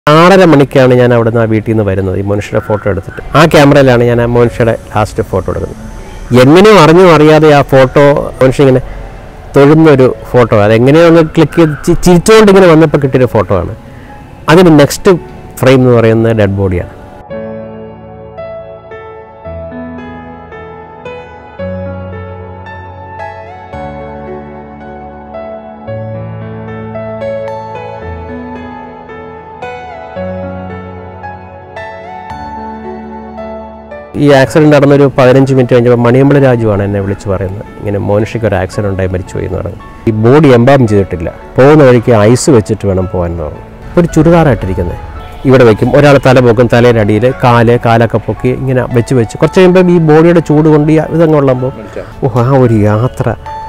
ആറര മണിക്കാണ് ഞാൻ അവിടെ നിന്ന് ആ വീട്ടിൽ നിന്ന് വരുന്നത് ഈ മനുഷ്യരുടെ ഫോട്ടോ എടുത്തിട്ട് ആ ക്യാമറയിലാണ് ഞാൻ ആ മനുഷ്യരുടെ ലാസ്റ്റ് ഫോട്ടോ എടുക്കുന്നത് എങ്ങനെയോ അറിഞ്ഞോ അറിയാതെ ആ ഫോട്ടോ മനുഷ്യ ഇങ്ങനെ തൊഴുന്നൊരു ഫോട്ടോ അതെങ്ങനെയോ ഒന്ന് ക്ലിക്ക് ചെയ്ത് ചി- ചിരിച്ചുകൊണ്ട് ഇങ്ങനെ വന്നപ്പോൾ കിട്ടിയൊരു ഫോട്ടോ ആണ് അതിന് നെക്സ്റ്റ് ഫ്രെയിം എന്ന് പറയുന്നത് ഡെഡ് ബോഡിയാണ് ഈ ആക്സിഡൻറ്റ് നടന്നൊരു പതിനഞ്ച് മിനിറ്റ് കഴിഞ്ഞപ്പോൾ മണിയമ്പള രാജുവാണ് എന്നെ വിളിച്ച് പറയുന്നത് ഇങ്ങനെ മോനിഷയ്ക്ക് ഒരു ആക്സിഡൻ്റ് ഉണ്ടായി മരിച്ചുപോയി എന്ന് പറഞ്ഞു ഈ ബോഡി എംബാം ചെയ്തിട്ടില്ല പോകുന്ന വഴിക്ക് ഐസ് വെച്ചിട്ട് വേണം പോകാൻ എന്ന് പറഞ്ഞു ഒരു ചുരിദാറായിട്ടിരിക്കുന്നത് ഇവിടെ വെക്കും ഒരാൾ തല പൊക്കും തലയുടെ അടിയിൽ കാല് കാലൊക്കെ പൊക്കി ഇങ്ങനെ വെച്ച് വെച്ച് കുറച്ച് കഴിയുമ്പോൾ ഈ ബോഡിയുടെ ചൂട് കൊണ്ട് ഈ ഇതങ്ങ് ഉള്ളുമ്പോൾ ഓ ആ ഒരു യാത്ര